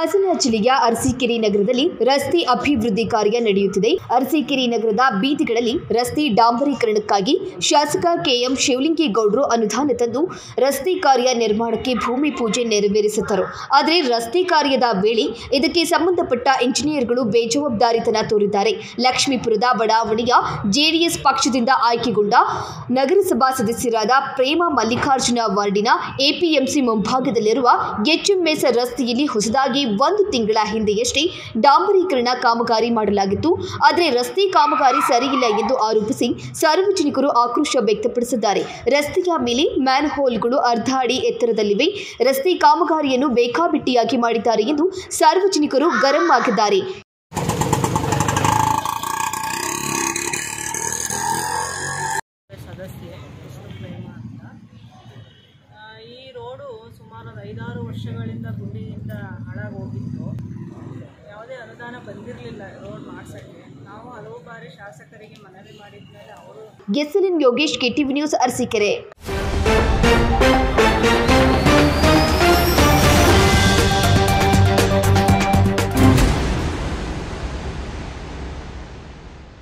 ಹಾಸನ ಜಿಲ್ಲೆಯ ಅರಸೀಕೆರೆ ನಗರದಲ್ಲಿ ರಸ್ತೆ ಅಭಿವೃದ್ಧಿ ಕಾರ್ಯ ನಡೆಯುತ್ತಿದೆ ಅರಸೀಕೆರೆ ನಗರದ ಬೀದಿಗಳಲ್ಲಿ ರಸ್ತೆ ಡಾಂಬರೀಕರಣಕ್ಕಾಗಿ ಶಾಸಕ ಕೆಎಂ ಶಿವಲಿಂಗೇಗೌಡರು ಅನುದಾನ ತಂದು ರಸ್ತೆ ಕಾರ್ಯ ನಿರ್ಮಾಣಕ್ಕೆ ಭೂಮಿ ಪೂಜೆ ನೆರವೇರಿಸಿದ್ದರು ಆದರೆ ರಸ್ತೆ ಕಾರ್ಯದ ವೇಳೆ ಇದಕ್ಕೆ ಸಂಬಂಧಪಟ್ಟ ಇಂಜಿನಿಯರ್ಗಳು ಬೇಜವಾಬ್ದಾರಿತನ ತೋರಿದ್ದಾರೆ ಲಕ್ಷ್ಮೀಪುರದ ಬಡಾವಣೆಯ ಜೆಡಿಎಸ್ ಪಕ್ಷದಿಂದ ಆಯ್ಕೆಗೊಂಡ ನಗರಸಭಾ ಸದಸ್ಯರಾದ ಪ್ರೇಮ ಮಲ್ಲಿಕಾರ್ಜುನ ವಾರ್ಡಿನ ಎಪಿಎಂಸಿ ಮುಂಭಾಗದಲ್ಲಿರುವ ಎಚ್ಎಂಎಸ್ ರಸ್ತೆಯಲ್ಲಿ ಹೊಸದಾಗಿ ಒಂದು ತಿಂಗಳ ಹಿಂದೆಯಷ್ಟೇ ಡಾಂಬರೀಕರಣ ಕಾಮಗಾರಿ ಮಾಡಲಾಗಿತ್ತು ಆದರೆ ರಸ್ತೆ ಕಾಮಗಾರಿ ಸರಿಯಿಲ್ಲ ಎಂದು ಆರೋಪಿಸಿ ಸಾರ್ವಜನಿಕರು ಆಕ್ರೋಶ ವ್ಯಕ್ತಪಡಿಸಿದ್ದಾರೆ ರಸ್ತೆಯ ಮೇಲೆ ಮ್ಯಾನ್ ಹೋಲ್ಗಳು ಅರ್ಧ ಅಡಿ ಎತ್ತರದಲ್ಲಿವೆ ರಸ್ತೆ ಕಾಮಗಾರಿಯನ್ನು ಬೇಕಾಬಿಟ್ಟಿಯಾಗಿ ಮಾಡಿದ್ದಾರೆ ಎಂದು ಸಾರ್ವಜನಿಕರು ಗರಂ ಆಗಿದ್ದಾರೆ ಸದಸ್ಯೆ ಹೆಸರು ಪ್ರೇಮ ಅಂತ ಆ, ಈ ರೋಡು ಸುಮಾರು ಒಂದು ಐದಾರು ವರ್ಷಗಳಿಂದ ಗುಂಡಿಯಿಂದ ಹಾಳಾಗಿ ಹೋಗಿತ್ತು ಯಾವುದೇ ಅನುದಾನ ಬಂದಿರಲಿಲ್ಲ ರೋಡ್ ಮಾಡ್ಸೋಕ್ಕೆ ನಾವು ಹಲವು ಬಾರಿ ಶಾಸಕರಿಗೆ ಮನವಿ ಮಾಡಿದ್ಮೇಲೆ ಅವರು SLN Yogesh KTV news Arsikere